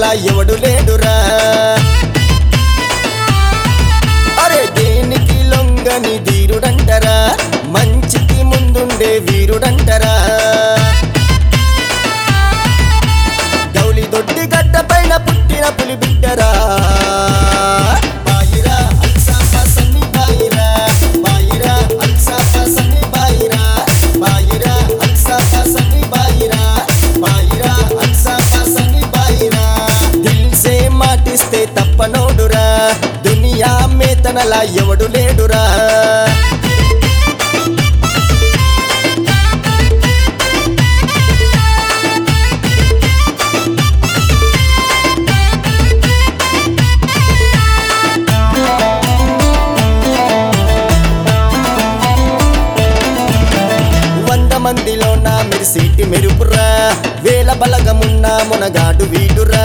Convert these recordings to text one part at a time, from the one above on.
తనలా ఎవడు లేడురా అరే దేనికి లొంగని ధీరుడంటరా మంచికి ముందుండే వీరుడంటరా గౌలి దొడ్డి గడ్డ పైన పుట్టిన పులి బిడ్డరా బాయిరా అల్సాఫా సన్ని బాయిరా బాయిరా అల్సాఫా సన్ని బాయిరా బాయిరా అల్సాఫా సన్ని బాయిరా బాయిరా అల్సాఫా సన్ని బాయిరా దిల్ సే మాటిస్తే తప్పనోడురా దునియా మేతనలా ఎవడు లేడురా వంద మందిలో నా మెరిసేటి మెరుపురా వేల బలగమున్న మునగాడు వీడురా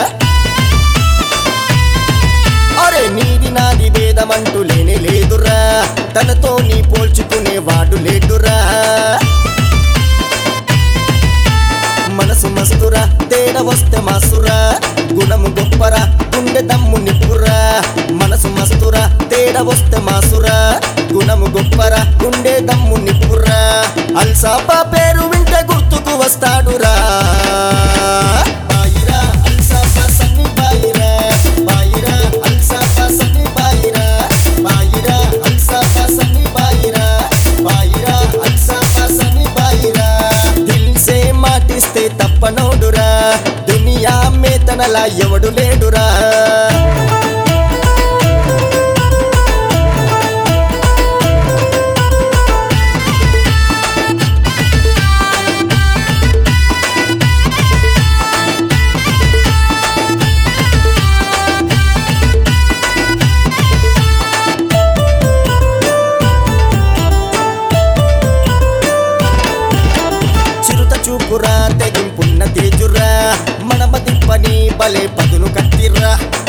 అరే నీది నాది భేదమంటూ లేనే లేదురా తనతో నీ పోల్చుకునే వాడు లేడురా మనసు మస్తురా తేడా వస్తే మాసురా గుణము గొప్పరా గుండె దమ్ము నిప్పురా మనసు మస్తురా తేడా వస్తే మాసురా గుణము గొప్పరా గుండె దమ్ము నిప్పురా అల్సాపా పేరు వింటే గుర్తుకు వస్తాడురా బాయిరా అల్సాపా సన్ని బాయిరా బాయిరా అల్సాపా సన్ని బాయిరా బాయిరా అల్సాపా సన్ని బాయిరా బాయిరా అల్సాపా సన్ని బాయిరా దిల్ సే మాటిస్తే తప్పనోడురా దునియా మేతనలా ఎవడు లేడురా చిరుత చూపురా తెగింపున్న తేజురా మనమ దిప్పని బలే పదును కత్తిర్రా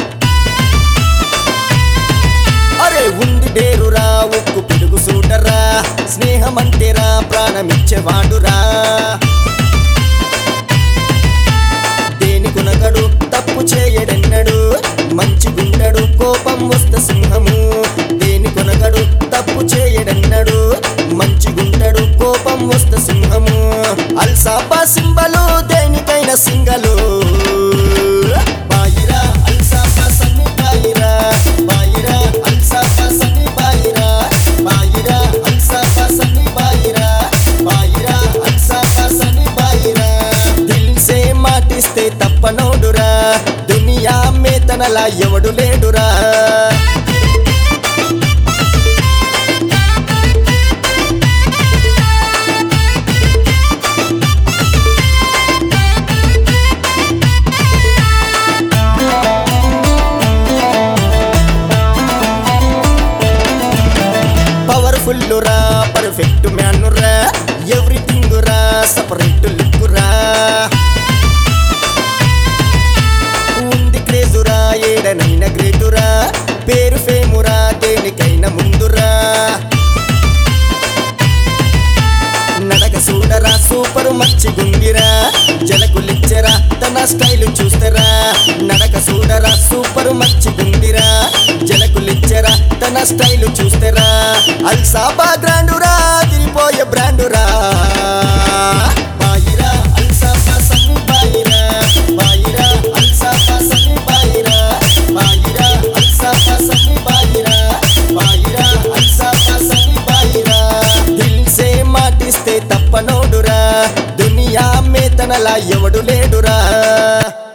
అరే ఉంది డేరురా ఉక్కు పిడుగు సూటరా స్నేహం అంటేరా ప్రాణమిచ్చేవాడురా దేని కొనగడు తప్పు చేయడన్నడు మంచి గుండడు కోపం వస్తే సింహము దేని కొనగడు తప్పు చేయడన్నడు మంచి గుండడు కోపం వస్తే సింహము అల్సాపా సింబలు దేనికైనా సింగలు బాయిరా అల్సాపా సన్ని బాయిరా బాయిరా అల్సాపా సన్ని బాయిరా బాయిరా అల్సాపా సన్ని బాయిరా బాయిరా అల్సాపా సన్ని బాయిరా దిల్ సే మాటిస్తే తప్పనోడురా దునియా మేతనలా ఎవడు లేడురా పవర్ఫుల్ రా పర్ఫెక్ట్ మ్యాన్ రా ఎవ్రీథింగ్ రా సపరేట్ లుక్ రా ఉంది క్రేజురా ఏడనైన గ్రేటురా పేరు ఫేమురా దేనికైనా ముందురా నడక చూడరా సూపర్ మచ్చిగుందిరా జలకులిచ్చరా తన స్టైల్ చూస్తారా నడక చూడరా సూపర్ మచ్చిగుందిరా జలకులిచ్చరా తన స్టైల్ చూస్తారా అల్సాబా గ్రాండురా తిరిపోయే బ్రాండురా బాయిరా అల్సాబా సన్ని బాయిరా బాయిరా అల్సాబా సన్ని బాయిరా బాయిరా అల్సాబా సన్ని బాయిరా బాయిరా అల్సాబా సన్ని బాయిరా దిల్ సే మాటిస్తే తప్పనోడురా దునియా మేతనలా ఎవడు లేడురా